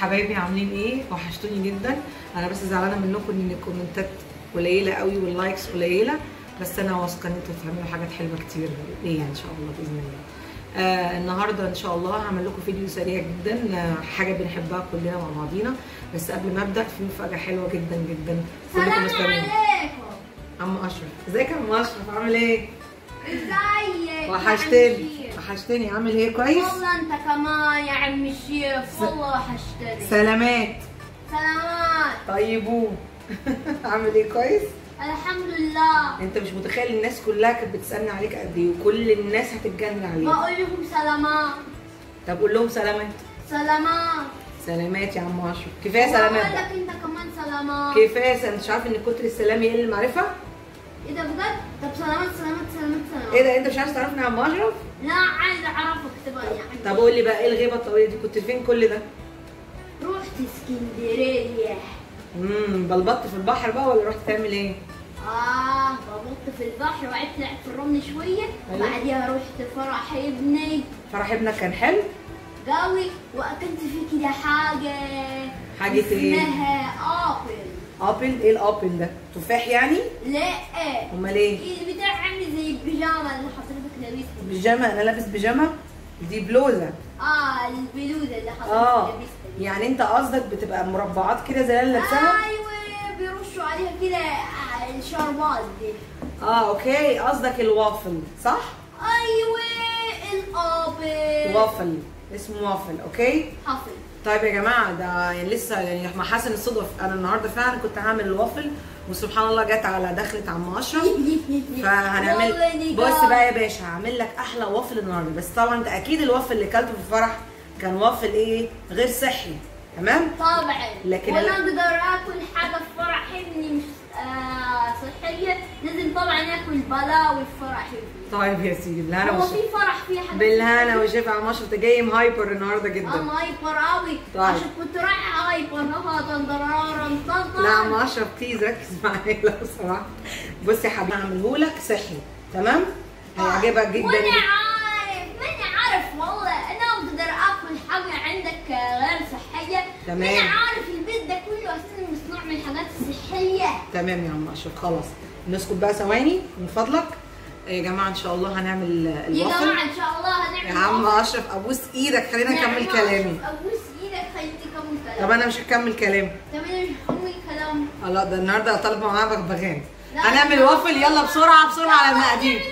حبايبي عاملين ايه وحشتوني جدا انا بس زعلانه منكم ان الكومنتات قليله قوي واللايكس قليله بس انا واثقه ان انتوا هتعملوا حاجات حلوه كتير ليا ان شاء الله باذن الله آه النهارده ان شاء الله هعمل لكم فيديو سريع جدا آه حاجه بنحبها كلنا مع بعضينا بس قبل ما ابدا في مفاجاه حلوه جدا جدا كلكم سلام مستنيين عليكم عم اشرف ازيك يا عم اشرف عامل ايه ازيك يا وحشتني عم الشيخ؟ وحشتني عامل ايه كويس والله انت كمان يا عم الشيخ والله وحشتني سلامات سلامات طيبو عامل ايه كويس الحمد لله انت مش متخيل الناس كلها كانت بتسالني عليك قد ايه وكل الناس هتتجنن عليك بقول لهم سلامات طب قول لهم سلامات سلامات سلامات يا عم اشرف كفايه سلامات بقول بقى. لك انت كمان سلامات كفايه سلامات مش عارف ان كتر السلام يقل المعرفه ايه ده بجد طب سلامات سلامات سلامات سلامات ايه ده انت مش عايز تعرفني يا عم اشرف لا عايز اعرفك تبقى يا عم طب قول لي بقى ايه الغيبه الطويله دي كنت فين كل ده رحت اسكندريه امم بلبطت في البحر بقى ولا رحت تعمل ايه اه ببط في البحر وقعدت لعبت في الرمل شويه أيوة. وبعديها رحت فرح ابني فرح ابنك كان حلو قوي واكلت فيه كده حاجه حاجة إيه؟ اسمها ابل ابل ايه الابل ده تفاح يعني لا امال ايه البتاع عامل زي البيجامه اللي حضرتك لابسها بيجامه انا لابس بيجامه دي بلوزه اه البلوزه اللي حضرتك اه لابسها دي. يعني انت قصدك بتبقى مربعات كده زي اللي لابساها ايوه بيرشوا عليها كده آه، الشربات دي اه اوكي قصدك الوافل صح ايوه الابل وافل اسمه وافل اوكي حصل طيب يا جماعه ده يعني لسه يعني مع حسن الصدف انا النهارده فعلا كنت هعمل الوافل وسبحان الله جت على دخلة عم اشرف فهنعمل والله بص بقى يا باشا هعمل لك احلى وافل النهارده بس طبعا انت اكيد الوافل اللي كلته في الفرح كان وافل ايه غير صحي تمام طبعا لكن وانا لا- اقدر اكل حاجه في فرح ابني مش آه صحيه لازم طبعا اكل بلاوي في فرح ابني طيب يا سيدي بالهنا هو والشفا في فرح فيه حاجه بالهنا والشفا يا عم اشرف انت جاي مهايبر النهارده جدا انا هايبر قوي طيب. عشان كنت رايحه هايبر ها طنطرارا لا يا عم اشرف بليز ركز معايا لو سمحت بص يا حبيبي هعمله لك صحي تمام هيعجبك جدا وانا عارف ماني عارف والله انا اقدر اكل حاجه عندك غير صحيه تمام. ماني عارف البيت ده كله اساسا مصنوع من الحاجات الصحيه تمام يا عم اشرف خلاص نسكت بقى ثواني من فضلك يا جماعه ان شاء الله هنعمل يا الوافل جماعه ان شاء الله هنعمل يا عم اشرف ابوس ايدك خلينا نكمل كلامي ابوس ايدك خليك تكمل كلامي طب انا مش هكمل كلامي طب انا مش هكمل كلام الله ده النهارده طالبه معاه بغبغان لا. هنعمل وافل يلا بسرعه بسرعه على المقادير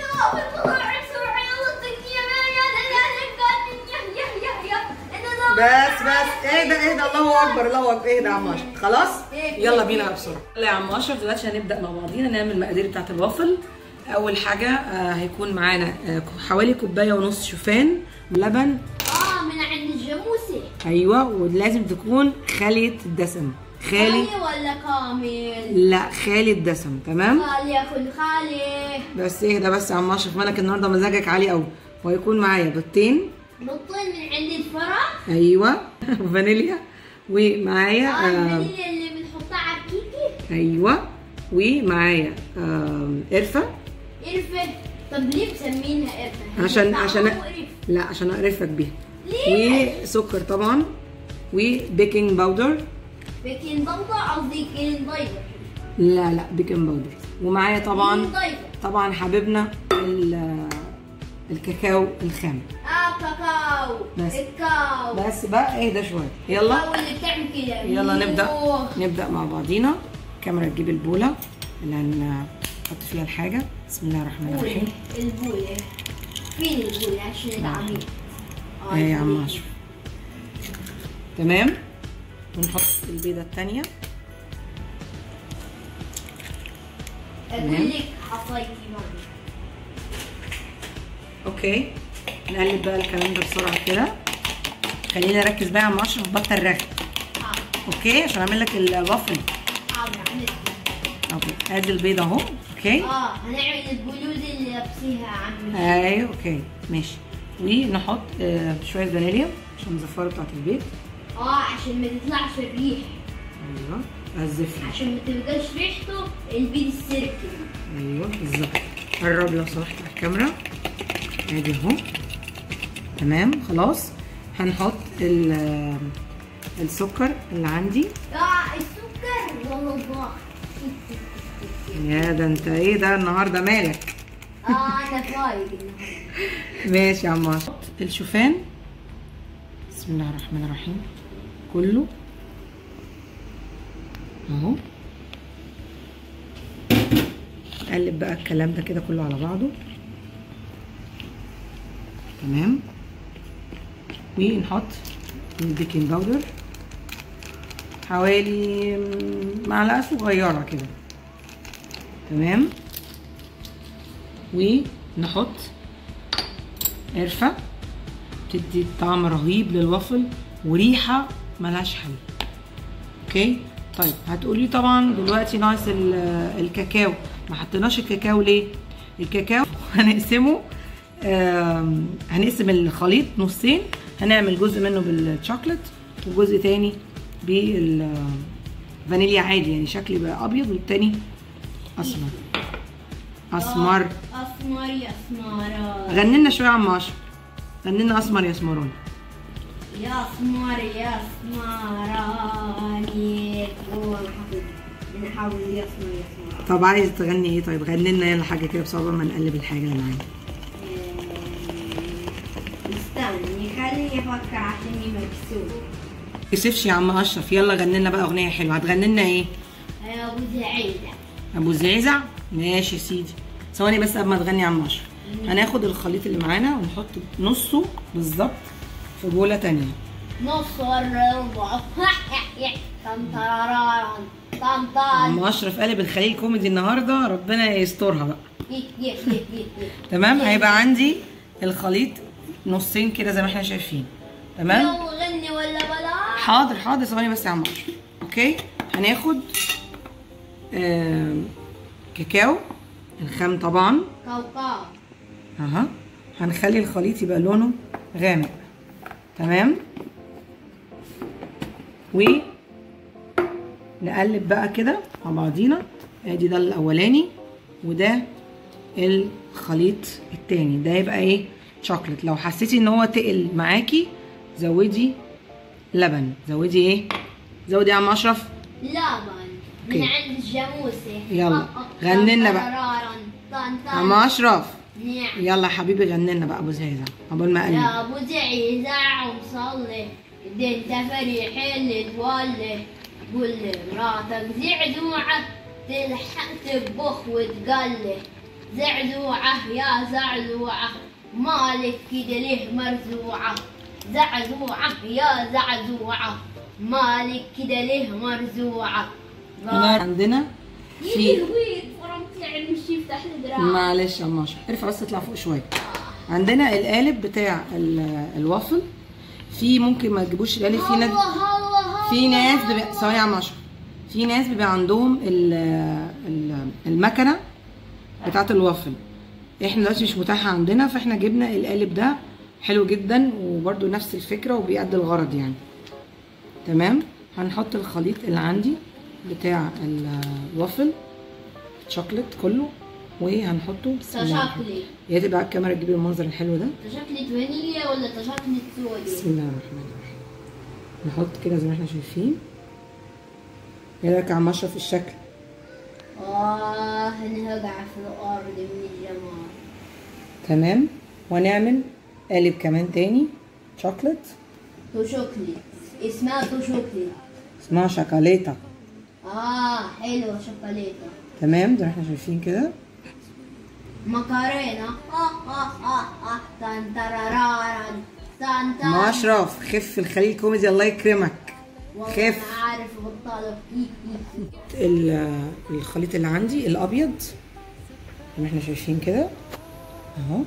بس بس ايه ده ايه ده الله اكبر الله اكبر ايه ده يا عم اشرف خلاص يلا بينا بقى بسرعه يلا يا عم اشرف دلوقتي هنبدا مع بعضينا نعمل المقادير بتاعت الوافل اول حاجه آه هيكون معانا آه حوالي كوبايه ونص شوفان لبن اه من عند الجاموسي ايوه ولازم تكون خاليه الدسم خالي خالي ولا كامل؟ لا خالي الدسم تمام خالي يا اخو خالي بس ايه ده بس يا عم اشرف مالك النهارده مزاجك عالي قوي وهيكون معايا بيضتين بطين من عند الفرح ايوه فانيليا ومعايا اه آه الفانيليا اللي بنحطها على الكيكي ايوه ومعايا آه قرفه قرفة طب ليه مسمينها قرفة؟ عشان طعمها عشان مقرف. لا عشان اقرفك بيها ليه؟ وسكر طبعا وبيكنج باودر بيكنج باودر قصدي كين دايفر لا لا بيكنج باودر ومعايا طبعا كين دايفر طبعا حبيبنا ال- الكاكاو الخام اه كاكاو بس. الكاو بس بقى اهدى شويه يلا الكاو اللي بتعمل كده يلا نبدا أوه. نبدا مع بعضينا الكاميرا تجيب البوله اللي هنحط فيها الحاجه بسم الله الرحمن الرحيم البولة البولة فين البولة عشان العميق اه اهي يا عم البولة. اشرف تمام ونحط البيضه الثانيه تمام. اقول لك حصيتي مرة اوكي نقلب بقى الكلام ده بسرعه كده خلينا نركز بقى يا عم اشرف بطل رغي حاضر اوكي عشان اعمل لك الوافل حاضر عملت اوكي ادي البيضه اهو اوكي اه هنعمل البلوز اللي لابسيها عمي ايوه اوكي ماشي ونحط آه شويه فانيليا عشان الزفاره بتاعت البيض اه عشان ما تطلعش الريح ايوه الزفره عشان ما تبقاش ريحته البيض السيركل ايوه بالظبط قرب لو سمحت على الكاميرا ادي اهو تمام خلاص هنحط ال- السكر اللي عندي اه السكر والله الله يا ده انت ايه ده النهارده مالك اه انا فايق النهارده ماشي يا عم عاشر الشوفان بسم الله الرحمن الرحيم كله اهو قلب بقى الكلام ده كده كله على بعضه تمام ونحط البيكنج باودر حوالي معلقه صغيره كده تمام ونحط قرفة تدي طعم رهيب للوافل وريحة ملهاش حل اوكي طيب هتقولي طبعا دلوقتي ناقص ال- الكاكاو ما حطيناش الكاكاو ليه الكاكاو هنقسمه آم، هنقسم الخليط نصين هنعمل جزء منه بالشوكليت وجزء تاني بالفانيليا عادي يعني شكل يبقى ابيض والتاني اسمر اسمر اسمر يا اسمر غني لنا شويه يا عم اشرف غني لنا اسمر يا اسمروني يا اسمر يا اسمراني بنحاول يا اسمر يا اسمر طب عايز تغني ايه طيب غني لنا يلا حاجه كده بصعوبه ما نقلب الحاجه اللي معانا استني خليني افكر عشاني مكسور كسفش يا عم اشرف يلا غني لنا بقى اغنيه حلوه هتغني لنا ايه يا ابو زعيدة ابو زعزع ماشي يا سيدي ثواني بس قبل ما تغني يا عم اشرف هناخد الخليط اللي معانا ونحط نصه بالظبط في بوله تانية نص الربع طنطراران طنطان عم اشرف قلب الخليل كوميدي النهارده ربنا يسترها بقى تمام هيبقى عندي الخليط نصين كده زي ما احنا شايفين تمام لو غني ولا بلا حاضر حاضر ثواني بس يا عم اشرف اوكي هناخد آم، كاكاو الخام طبعا كوكب اها هنخلي الخليط يبقى لونه غامق تمام و نقلب بقى كده مع بعضينا ادي ده الاولاني وده الخليط التاني ده يبقى ايه شوكليت لو حسيتي ان هو تقل معاكي زودي لبن زودي ايه زودي يا عم اشرف لبن أوكي. من عند الجاموسة يلا. غني لنا بقى. طنطراران، طنطان. عم اشرف نعم يلا يا حبيبي غني لنا بقى ابو زهيزه قبل ما اقلب يا ابو زعيزع ومصلي ده انت فريح اللي تولي قول لمراتك زعزوعة تلحق تطبخ وتقلي زعزوعة يا زعزوعة مالك كده ليه مرزوعة زعزوعة يا زعزوعة مالك كده ليه مرزوعة هنا عندنا في يجي الويد فرمت يعني مش يفتح لي دراعي معلش يا عم اشرف ارفع بس اطلع فوق شويه عندنا القالب بتاع ال- الوافل في ممكن ما تجيبوش القالب في ناس الله الله في ناس بيبقى ثواني يا عم اشرف في ناس بيبقى عندهم ال ال المكنه بتاعه الوافل احنا دلوقتي مش متاحه عندنا فاحنا جبنا القالب ده حلو جدا وبرده نفس الفكره وبيأدي الغرض يعني تمام هنحط الخليط اللي عندي بتاع الوافل شوكليت كله وهنحطه بسم الله الرحمن تشاكلت يا تبقى على الكاميرا تجيب المنظر الحلو ده تشاكلت فانيليا ولا تشاكلت سوداء؟ بسم الله الرحمن الرحيم نحط كده زي ما احنا شايفين ايه رايك يا عم اشرف في الشكل آه أنا هقع في الأرض من الجمال تمام ونعمل قالب كمان تاني شوكليت توشوكلت اسمها توشوكلت اسمها شوكولاتة آه حلوة شوكولاتة تمام زي ما احنا شايفين كده مكارينا آه آه آه آه تان تراراران تان تان ما اشرف خف الخليل كوميدي الله يكرمك والله خف أنا عارف بطالة ال- الخليط اللي عندي الابيض زي ما احنا شايفين كده اهو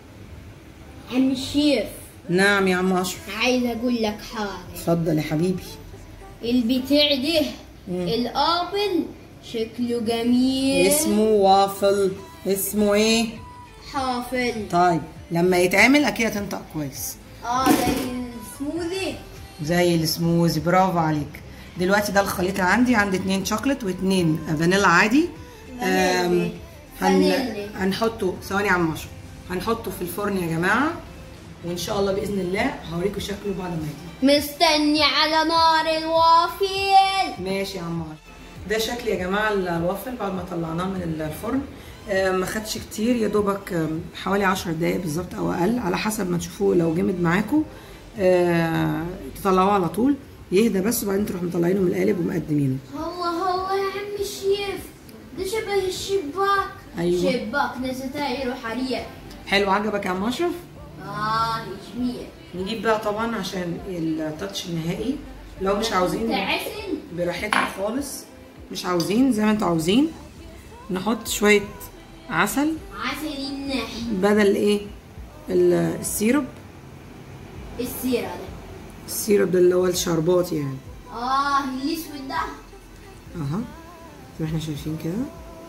عم الشيف نعم يا عم اشرف عايز أقول لك حاجة اتفضل يا حبيبي البتاع ده مم. الآبل شكله جميل اسمه وافل اسمه ايه حافل طيب لما يتعمل اكيد هتنطق كويس اه زي السموذي زي السموزي برافو عليك دلوقتي ده الخليط اللي عندي عندي اتنين شوكليت واتنين فانيلا عادي فانيلي. آم، هن... فانيلي. هنحطه ثواني يا عم اشرف هنحطه في الفرن يا جماعه وان شاء الله باذن الله هوريكم شكله بعد ما يطلع مستني على نار الوافل ماشي يا عمار ده شكل يا جماعه الوافل بعد ما طلعناه من الفرن آه، ما خدش كتير يا دوبك آم، حوالي 10 دقايق بالظبط او اقل على حسب ما تشوفوه لو جمد معاكم آه، تطلعوه على طول يهدى بس وبعدين تروحوا مطلعينه من القالب ومقدمينه الله الله يا عم الشيف ده شبه الشباك أيوة. شباك ستاير وحريق حلو عجبك يا عم اشرف اه جميل نجيب بقى طبعا عشان التاتش النهائي لو مش عاوزين عسل براحتكم خالص مش عاوزين زي ما انتوا عاوزين نحط شويه عسل عسل النحل بدل ايه ال- السيرب السيرة ده السيرب ده اللي هو الشربات يعني اه الاسود ده اها زي ما احنا شايفين كده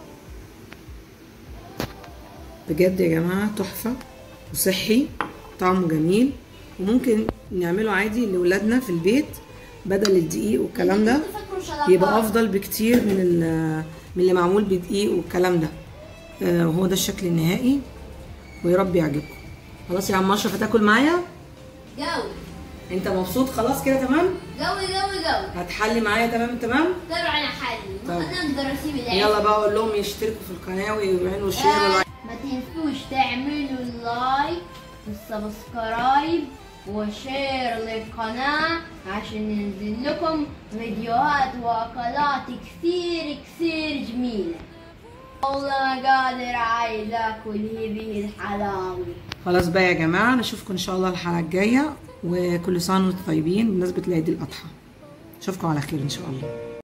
بجد يا جماعه تحفه وصحي طعمه جميل وممكن نعمله عادي لاولادنا في البيت بدل الدقيق والكلام ده كنت فاكره شلطات. يبقى افضل بكتير من ال- من اللي معمول بدقيق والكلام ده آه، وهو ده الشكل النهائي ويا رب يعجبكم خلاص يا عم اشرف هتاكل معايا قوي انت مبسوط خلاص كده تمام قوي قوي قوي هتحلي معايا تمام تمام طبعا حلي ما طيب. نقدر اسيب العيش يلا بقى اقول لهم يشتركوا في القناه ويعملوا شير آه، ولايك ما تنسوش تعملوا اللايك والسبسكرايب وشير للقناة عشان ينزل لكم فيديوهات واكلات كثير كثير جميلة والله ما قادر عايز اكل هذه الحلاوة خلاص بقى يا جماعه نشوفكم ان شاء الله الحلقه الجايه وكل سنه وانتم طيبين بمناسبه العيد الاضحى اشوفكم على خير ان شاء الله